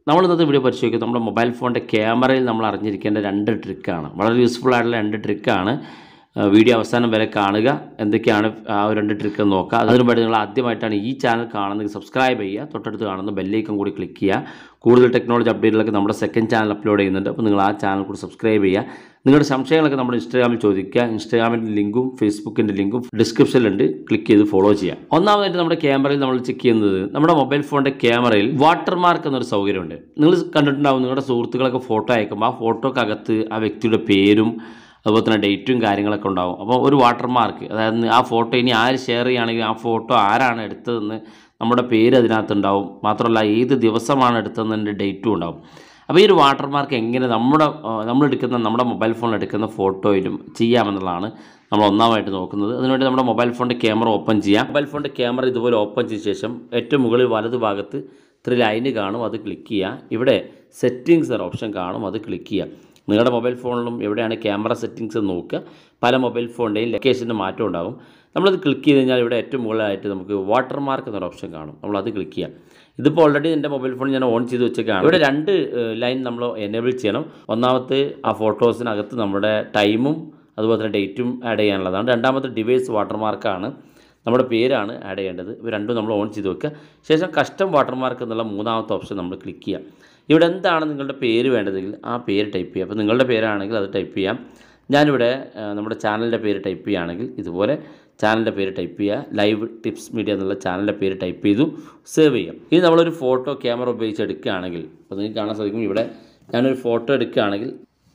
നമ്മൾ ഇന്നത്തെ വീഡിയോ പരിശോധിക്കുന്നത് നമ്മുടെ മൊബൈൽ ഫോണിൻ്റെ ക്യാമറയിൽ നമ്മൾ അറിഞ്ഞിരിക്കേണ്ട രണ്ട് ട്രിക്കാണ് വളരെ യൂസ്ഫുൾ ആയിട്ടുള്ള രണ്ട് ട്രിക്കാണ് വീഡിയോ അവസാനം വരെ കാണുക എന്തൊക്കെയാണ് ആ ഒരു രണ്ട് ട്രിക്ക് നോക്കുക അതിനു വേണ്ടി നിങ്ങൾ ആദ്യമായിട്ടാണ് ഈ ചാനൽ കാണുന്നത് സബ്സ്ക്രൈബ് ചെയ്യുക തൊട്ടടുത്ത് കാണുന്ന ബെല്ലൈക്കൺ കൂടി ക്ലിക്ക് ചെയ്യുക കൂടുതൽ ടെക്നോളജി അപ്ഡേറ്റുകളൊക്കെ നമ്മുടെ സെക്കൻഡ് ചാനൽ അപ്ലോഡ് ചെയ്യുന്നുണ്ട് അപ്പോൾ നിങ്ങൾ ആ ചാനൽ കൂടി സബ്സ്ക്രൈബ് ചെയ്യുക നിങ്ങളുടെ സംശയങ്ങളൊക്കെ നമ്മുടെ ഇൻസ്റ്റാഗ്രാമിൽ ചോദിക്കുക ഇൻസ്റ്റാഗ്രാമിൻ്റെ ലിങ്കും ഫേസ്ബുക്കിൻ്റെ ലിങ്കും ഡിസ്ക്രിപ്ഷനിലുണ്ട് ക്ലിക്ക് ചെയ്ത് ഫോളോ ചെയ്യുക ഒന്നാമതായിട്ട് നമ്മുടെ ക്യാമറയിൽ നമ്മൾ ചെക്ക് ചെയ്യുന്നത് നമ്മുടെ മൊബൈൽ ഫോണിൻ്റെ ക്യാമറയിൽ വാട്ടർ മാർക്ക് എന്നൊരു സൗകര്യമുണ്ട് നിങ്ങൾ കണ്ടിട്ടുണ്ടാവും നിങ്ങളുടെ സുഹൃത്തുക്കളൊക്കെ ഫോട്ടോ അയക്കുമ്പോൾ ആ ഫോട്ടോക്കകത്ത് ആ വ്യക്തിയുടെ പേരും അതുപോലെ തന്നെ ഡേറ്റും കാര്യങ്ങളൊക്കെ ഉണ്ടാവും അപ്പോൾ ഒരു വാട്ടർ മാർക്ക് അതായത് ആ ഫോട്ടോ ഇനി ആര് ഷെയർ ചെയ്യുകയാണെങ്കിൽ ആ ഫോട്ടോ ആരാണ് എടുത്തതെന്ന് നമ്മുടെ പേര് അതിനകത്തുണ്ടാവും മാത്രമല്ല ഏത് ദിവസമാണ് എടുത്തതെന്നതിൻ്റെ ഡേറ്റും ഉണ്ടാവും അപ്പോൾ ഈ ഒരു വാട്ടർ മാർക്ക് എങ്ങനെ നമ്മുടെ നമ്മൾ എടുക്കുന്ന നമ്മുടെ മൊബൈൽ ഫോണിൽ എടുക്കുന്ന ഫോട്ടോയിലും ചെയ്യാമെന്നുള്ളതാണ് നമ്മൾ ഒന്നാമായിട്ട് നോക്കുന്നത് അതിനുവേണ്ടി നമ്മുടെ മൊബൈൽ ഫോണിൻ്റെ ക്യാമറ ഓപ്പൺ ചെയ്യാം മൊബൈൽ ഫോണിൻ്റെ ക്യാമറ ഇതുപോലെ ഓപ്പൺ ചെയ്ത ശേഷം ഏറ്റവും മുകളിൽ വലതു ഭാഗത്ത് ഇത്ര ലൈന് കാണും അത് ക്ലിക്ക് ചെയ്യുക ഇവിടെ സെറ്റിങ്സ് എന്ന ഓപ്ഷൻ കാണും അത് ക്ലിക്ക് ചെയ്യുക നിങ്ങളുടെ മൊബൈൽ ഫോണിലും എവിടെയാണ് ക്യാമറ സെറ്റിങ്സ് എന്ന് നോക്കുക പല മൊബൈൽ ഫോണിൻ്റെയും ലൊക്കേഷൻ്റെ മാറ്റം ഉണ്ടാകും നമ്മളത് ക്ലിക്ക് ചെയ്ത് കഴിഞ്ഞാൽ ഇവിടെ ഏറ്റവും മുകളിലായിട്ട് നമുക്ക് വാട്ടർ മാർക്ക് എന്നൊരു ഓപ്ഷൻ കാണും നമ്മളത് ക്ലിക്ക് ചെയ്യാം ഇതിപ്പോൾ ഓൾറെഡി എൻ്റെ മൊബൈൽ ഫോൺ ഞാൻ ഓൺ ചെയ്ത് വെച്ചേക്കാണ് ഇവിടെ രണ്ട് ലൈൻ നമ്മൾ എനേബിൾ ചെയ്യണം ഒന്നാമത്തെ ആ ഫോട്ടോസിനകത്ത് നമ്മുടെ ടൈമും അതുപോലെ തന്നെ ഡേറ്റും ആഡ് ചെയ്യാനുള്ളതാണ് രണ്ടാമത്തെ ഡിവൈസ് വാട്ടർ മാർക്കാണ് നമ്മുടെ പേരാണ് ആഡ് ചെയ്യേണ്ടത് ഇവ രണ്ടും നമ്മൾ ഓൺ ചെയ്ത് വെക്കുക ശേഷം കസ്റ്റം വാട്ടർമാർക്ക് എന്നുള്ള മൂന്നാമത്തെ ഓപ്ഷൻ നമ്മൾ ക്ലിക്ക് ചെയ്യാം ഇവിടെ എന്താണ് നിങ്ങളുടെ പേര് വേണ്ടതെങ്കിൽ ആ പേര് ടൈപ്പ് ചെയ്യുക അപ്പോൾ നിങ്ങളുടെ പേരാണെങ്കിൽ അത് ടൈപ്പ് ചെയ്യാം ഞാനിവിടെ ആ, നമ്മുടെ ചാനലിൻ്റെ പേര് ടൈപ്പ് ചെയ്യുകയാണെങ്കിൽ ഇതുപോലെ ചാനലിൻ്റെ പേര് ടൈപ്പ് ചെയ്യുക ലൈവ് ടിപ്സ് മീഡിയ എന്നുള്ള ചാനലിൻ്റെ പേര് ടൈപ്പ് ചെയ്തു സേവ് ചെയ്യാം ഇനി നമ്മളൊരു ഫോട്ടോ ക്യാമറ ഉപയോഗിച്ച് എടുക്കുകയാണെങ്കിൽ അപ്പോൾ നിങ്ങൾക്ക് കാണാൻ സാധിക്കും ഇവിടെ ഞാനൊരു ഫോട്ടോ എടുക്കുകയാണെങ്കിൽ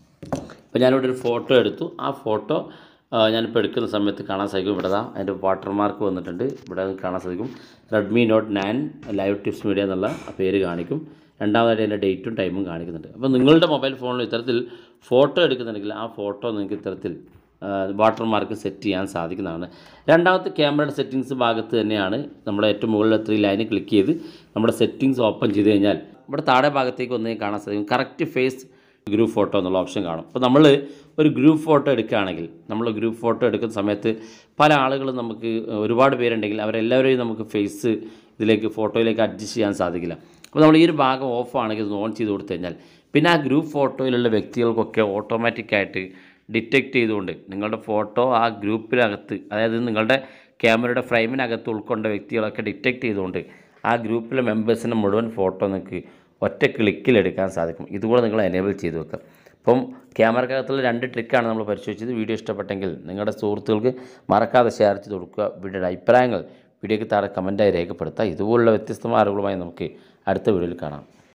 ഇപ്പോൾ ഞാനിവിടെ ഒരു ഫോട്ടോ എടുത്തു ആ ഫോട്ടോ ആ, ഞാനിപ്പോൾ എടുക്കുന്ന സമയത്ത് കാണാൻ സാധിക്കും ഇവിടെ ദാ അതിൻ്റെ വാട്ടർ മാർക്ക് വന്നിട്ടുണ്ട് ഇവിടെ നിങ്ങൾക്ക് കാണാൻ സാധിക്കും Redmi Note nine live tips media എന്നുള്ള ആ പേര് കാണിക്കും രണ്ടാമതായിട്ട് അതിൻ്റെ ഡേറ്റും ടൈമും കാണിക്കുന്നുണ്ട് അപ്പോൾ നിങ്ങളുടെ മൊബൈൽ ഫോണിൽ ഇത്തരത്തിൽ ഫോട്ടോ എടുക്കുന്നുണ്ടെങ്കിൽ ആ ഫോട്ടോ നിങ്ങൾക്ക് ഇത്തരത്തിൽ വാട്ടർ മാർക്ക് സെറ്റ് ചെയ്യാൻ സാധിക്കുന്നതാണ് രണ്ടാമത്തെ ക്യാമറയുടെ സെറ്റിങ്സ് ഭാഗത്ത് തന്നെയാണ് നമ്മുടെ ഏറ്റവും മുകളിലെ ത്രീ ലൈന് ക്ലിക്ക് ചെയ്ത് നമ്മുടെ സെറ്റിങ്സ് ഓപ്പൺ ചെയ്ത് കഴിഞ്ഞാൽ ഇവിടെ താഴെ ഭാഗത്തേക്ക് ഒന്നേ കാണാൻ സാധിക്കും കറക്റ്റ് ഫേസ് ഗ്രൂപ്പ് ഫോട്ടോ എന്നുള്ള ഓപ്ഷൻ കാണും അപ്പോൾ നമ്മൾ ഒരു ഗ്രൂപ്പ് ഫോട്ടോ എടുക്കുകയാണെങ്കിൽ നമ്മൾ ഗ്രൂപ്പ് ഫോട്ടോ എടുക്കുന്ന സമയത്ത് പല ആളുകളും നമുക്ക് ഒരുപാട് പേരുണ്ടെങ്കിൽ അവരെല്ലാവരെയും നമുക്ക് ഫേസ് ഇതിലേക്ക് ഫോട്ടോയിലേക്ക് അഡ്ജസ്റ്റ് ചെയ്യാൻ സാധിക്കില്ല അപ്പോൾ നമ്മൾ ഈ ഒരു ഭാഗം ഓഫ് ആണെങ്കിൽ ഇത് ഓൺ ചെയ്ത് കൊടുത്തു കഴിഞ്ഞാൽ പിന്നെ ആ ഗ്രൂപ്പ് ഫോട്ടോയിലുള്ള വ്യക്തികൾക്കൊക്കെ ഓട്ടോമാറ്റിക്കായിട്ട് ഡിറ്റക്റ്റ് ചെയ്തുകൊണ്ട് നിങ്ങളുടെ ഫോട്ടോ ആ ഗ്രൂപ്പിനകത്ത് അതായത് നിങ്ങളുടെ ക്യാമറയുടെ ഫ്രെയിമിനകത്ത് ഉൾക്കൊണ്ട വ്യക്തികളൊക്കെ ഡിറ്റക്റ്റ് ചെയ്തുകൊണ്ട് ആ ഗ്രൂപ്പിലെ മെമ്പേഴ്സിൻ്റെ മുഴുവൻ ഫോട്ടോ നിങ്ങൾക്ക് ഒറ്റ ക്ലിക്കിൽ എടുക്കാൻ സാധിക്കും ഇതുകൂടെ നിങ്ങൾ എനേബിൾ ചെയ്ത് വെക്കുക അപ്പം ക്യാമറക്കകത്തുള്ള രണ്ട് ട്രിക്കാണ് നമ്മൾ പരിശോധിച്ചത് വീഡിയോ ഇഷ്ടപ്പെട്ടെങ്കിൽ നിങ്ങളുടെ സുഹൃത്തുക്കൾക്ക് മറക്കാതെ ഷെയർ ചെയ്ത് കൊടുക്കുക വീഡിയോയുടെ അഭിപ്രായങ്ങൾ വീഡിയോയ്ക്ക് താഴെ കമൻറ്റായി രേഖപ്പെടുത്തുക ഇതുപോലുള്ള വ്യത്യസ്തമായ അറിവുകളുമായി നമുക്ക് അടുത്ത വീഡിയോയിൽ കാണാം